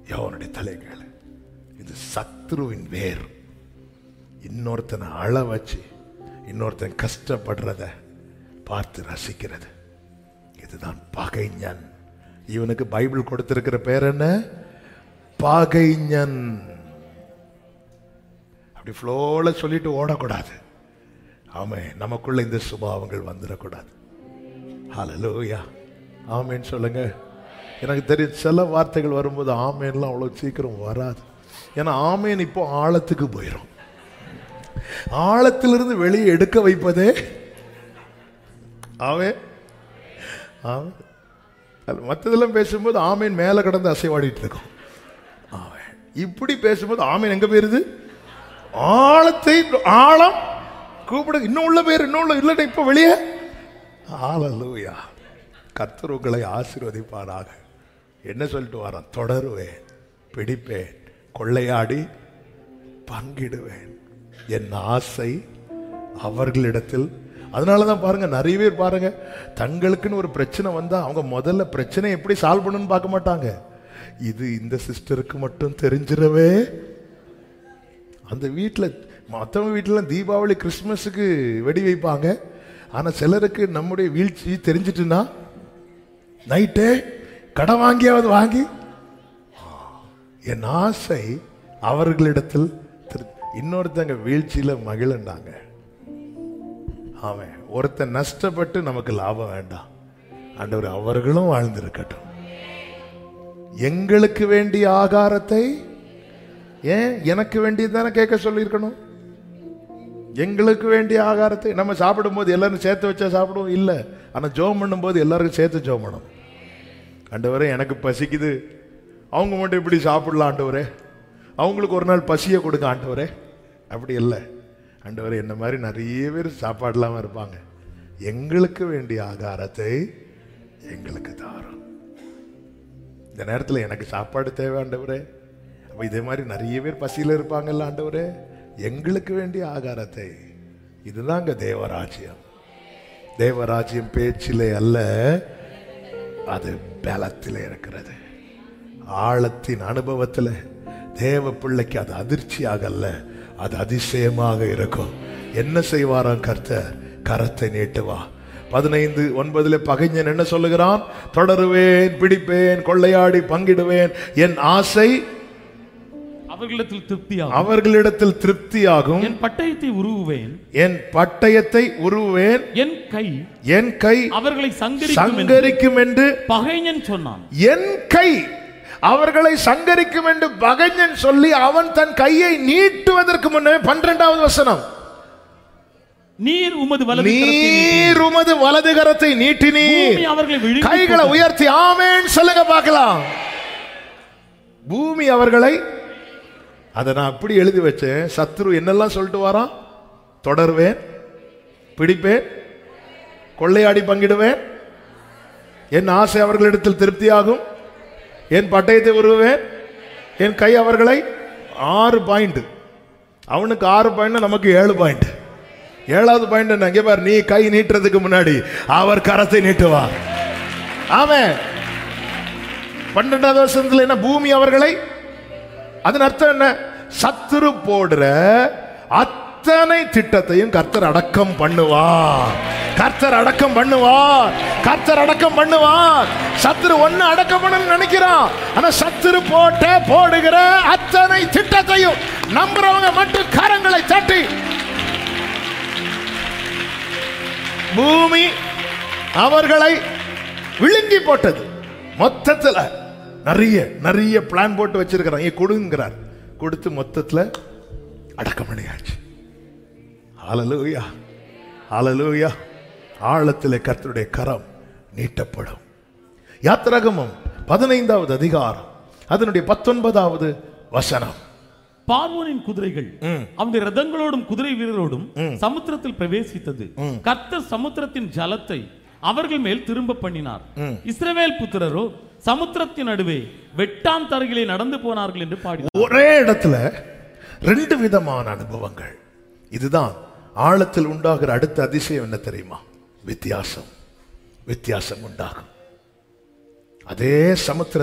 யோவனுடைய தலைகளை இது சத்ருவின் வேர் இன்னொருத்தனை அழ வச்சு இன்னொருத்தன் கஷ்டப்படுறத பார்த்து ரசிக்கிறது இதுதான் பகைஞன் இவனுக்கு பைபிள் கொடுத்திருக்கிற பேர் என்ன பகைஞன் அப்படி ஃப்ளோல சொல்லிட்டு ஓடக்கூடாது ஆமே நமக்குள்ள இந்த சுபாவங்கள் வந்துடக்கூடாது ஹalleluya ஆமேன்னு சொல்லுங்க எனக்கு தெரியும் சில வார்த்தைகள் வரும்போது ஆமேன்லாம் அவ்வளோ சீக்கிரம் வராது ஏன்னா ஆமேன் இப்போ ஆழத்துக்கு போயிடும் ஆழத்திலிருந்து வெளியே எடுக்க வைப்பதே ஆமே ஆமே அது மற்றதெல்லாம் பேசும்போது ஆமேன் மேலே கடந்து அசைவாடிட்டு இருக்கும் ஆமே இப்படி பேசும்போது ஆமேன் எங்க போயிருது ஆழத்தை ஆழம் கூப்பிடு இன்னும் உள்ள பேர் இன்னும் உள்ள இல்லைன்னா இப்போ வெளியே ஆலலூயா கர்த்தர் உங்களை ஆசீர்வதிப்பாராக என்ன சொல்லிட்டு வரான் தொடருவேன் பிடிப்பேன் கொள்ளையாடி பங்கிடுவேன் என் ஆசை அவர்களிடத்தில் அதனால தான் பாருங்க நிறைய பேர் பாருங்க தங்களுக்குன்னு ஒரு பிரச்சனை வந்தா அவங்க முதல்ல பிரச்சனை எப்படி சால்வ் பண்ணணும்னு பார்க்க மாட்டாங்க இது இந்த சிஸ்டருக்கு மட்டும் தெரிஞ்சிடவே அந்த வீட்டில் மற்றவங்க வீட்டில் தீபாவளி கிறிஸ்மஸுக்கு வெடி வைப்பாங்க ஆனால் சிலருக்கு நம்முடைய வீழ்ச்சி தெரிஞ்சிட்டுன்னா நைட்டே கடன் வாங்கியாவது வாங்கி என் ஆசை அவர்களிடத்தில் திரு- இன்னொருத்தங்க வீழ்ச்சியில மகிழண்டாங்க அவன் ஒருத்தன் நஷ்டப்பட்டு நமக்கு லாபம் வேண்டாம் ஆண்டவர் அவர்களும் வாழ்ந்திருக்கட்டும் எங்களுக்கு வேண்டிய ஆகாரத்தை ஏன் எனக்கு வேண்டியது தானே கேட்க சொல்லியிருக்கணும் எங்களுக்கு வேண்டிய ஆகாரத்தை நம்ம சாப்பிடும்போது எல்லாரும் சேர்த்து வச்சா சாப்பிடுவோம் இல்லை ஆனால் ஜோம் பண்ணும்போது எல்லாருக்கும் சேர்த்து ஜோம் பண்ணணும் ஆண்டவரே எனக்கு பசிக்குது அவங்க மட்டும் இப்படி சாப்பிடலாம் ஆண்டவரே அவங்களுக்கு ஒரு நாள் பசியை கொடுங்க ஆண்டவரே அப்படி இல்லை ஆண்டவரே என்ன மாதிரி நிறைய பேர் சாப்பாடு இல்லாமல் இருப்பாங்க எங்களுக்கு வேண்டிய ஆகாரத்தை எங்களுக்கு தாரும் இந்த நேரத்தில் எனக்கு சாப்பாடு தேவை ஆண்டவரே அப்போ இதே மாதிரி நிறைய பேர் பசியில் இருப்பாங்கல்ல ஆண்டவரே எங்களுக்கு வேண்டிய ஆகாரத்தை இதுதாங்க தேவராஜ்யம் தேவராஜ்யம் பேச்சிலே அல்ல அது பலத்தில் இருக்கிறது ஆழத்தின் அனுபவத்தில் தேவ பிள்ளைக்கு அது அதிர்ச்சியாக அல்ல அது அதிசயமாக இருக்கும் என்ன செய்வாராம் கர்த்தர் கரத்தை நீட்டுவா பதினைந்து ஒன்பதுல பகைஞன் என்ன சொல்லுகிறான் தொடருவேன் பிடிப்பேன் கொள்ளையாடி பங்கிடுவேன் என் ஆசை அவர்களிடத்தில் திருப்தியாகும் அவர்களிடத்தில் திருப்தியாகும் என் பட்டயத்தை உருவுவேன் என் பட்டயத்தை உருவேன் என் கை என் கை அவர்களை சங்கரிக்கும் என்று சங்கரிக்கும் என்று பகைஞன் சொன்னான் என் கை அவர்களை சங்கரிக்கும் என்று பகைஞன் சொல்லி அவன் தன் கையை நீட்டுவதற்கு முன்னே பன்னிரெண்டாவது வசனம் நீர் உமது வலது கரத்தை நீட்டி, நீர் உமது வலது கரத்தை நீட்டினீர் பூமி அவர்களை விழுங்கி கைகளை போட்டது. உயர்த்தி ஆமேன் சொல்லுங்க பார்க்கலாம் பூமி அவர்களை அதை நான் அப்படி எழுதி வச்சேன் சத்ரு என்னெல்லாம் சொல்லிட்டு வரான் தொடருவேன் பிடிப்பேன் கொள்ளையாடி பங்கிடுவேன் என் ஆசை அவர்களிடத்தில் திருப்தியாகும் என் பட்டயத்தை உருவேன் என் கை அவர்களை ஆறு பாயிண்ட் அவனுக்கு ஆறு பாயிண்ட் நமக்கு ஏழு பாயிண்ட் ஏழாவது பாயிண்ட் என்ன இங்கே பாரு நீ கை நீட்டுறதுக்கு முன்னாடி அவர் கரத்தை நீட்டுவார் ஆமென் பன்னெண்டாவது வருஷத்துல என்ன பூமி அவர்களை அதன் அர்த்தம் என்ன சத்துரு போடுற அத்தனை திட்டத்தையும் கர்த்தர் அடக்கம் பண்ணுவார் கர்த்தர் அடக்கம் பண்ணுவார் கர்த்தர் அடக்கம் பண்ணுவார் சத்துரு ஒண்ணு அடக்கம் பண்ணணும்னு நினைக்கிறான் ஆனா சத்துரு போட்ட போடுகிற அத்தனை திட்டத்தையும் நம்புறவங்க மட்டும் கரங்களை தட்டி பூமி அவர்களை விழுங்கி போட்டது மொத்தத்துல நிறைய நிறைய பிளான் போட்டு வச்சிருக்கிறான் ஏன் கொடுங்கிறார் கொடுத்து மொத்தத்துல அடக்கம் பண்ணியாச்சு ஹalleluya ஹalleluya ஆழத்திலே கர்த்தருடைய கரம் நீட்டப்படும் யாத்திராகமம் பதினைந்தாவது அதிகாரம் அதனுடைய பத்தொன்பதாவது வசனம் பார்வோனின் குதிரைகள் அவனுடைய ரதங்களோடும் குதிரை வீரரோடும் சமுத்திரத்தில் பிரவேசித்தது கர்த்தர் சமுத்திரத்தின் ஜலத்தை அவர்கள் மேல் திரும்ப பண்ணினார் இஸ்ரவேல் புத்திரரோ சமுத்திரத்தின் நடுவே வெட்டாம் தரையிலே நடந்து போனார்கள் என்று பாடி ஒரே இடத்துல ரெண்டு விதமான அனுபவங்கள் இதுதான் ஆழத்தில் உண்டாகிற அடுத்த அதிசயம் என்ன தெரியுமா வித்தியாசம் வித்தியாசம் உண்டாகும் அதே சமுத்திர